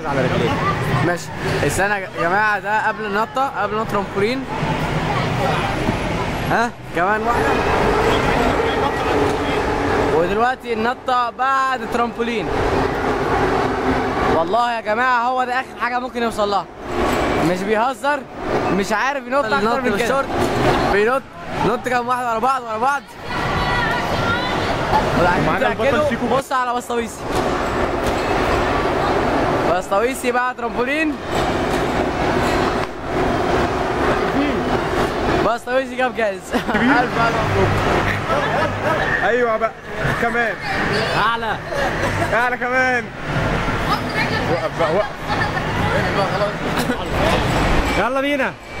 ركز على رجليك ماشي استنى يا جماعه ده قبل النطه قبل نط ترامبولين ها كمان واحده ودلوقتي النطه بعد الترامبولين والله يا جماعه هو ده اخر حاجه ممكن يوصل لها مش بيهزر مش عارف ينط اكتر من كده بينط نط كام واحد ورا بعض ورا بعض معانا البطل تأكدوا، شيكو. بص على بسطويسي بسطويسي بقى ترامبولين بسطويسي جاب جايز الف الف مبروك ايوه بقى كمان اعلى اعلى كمان وقف بقى وقف يلا بينا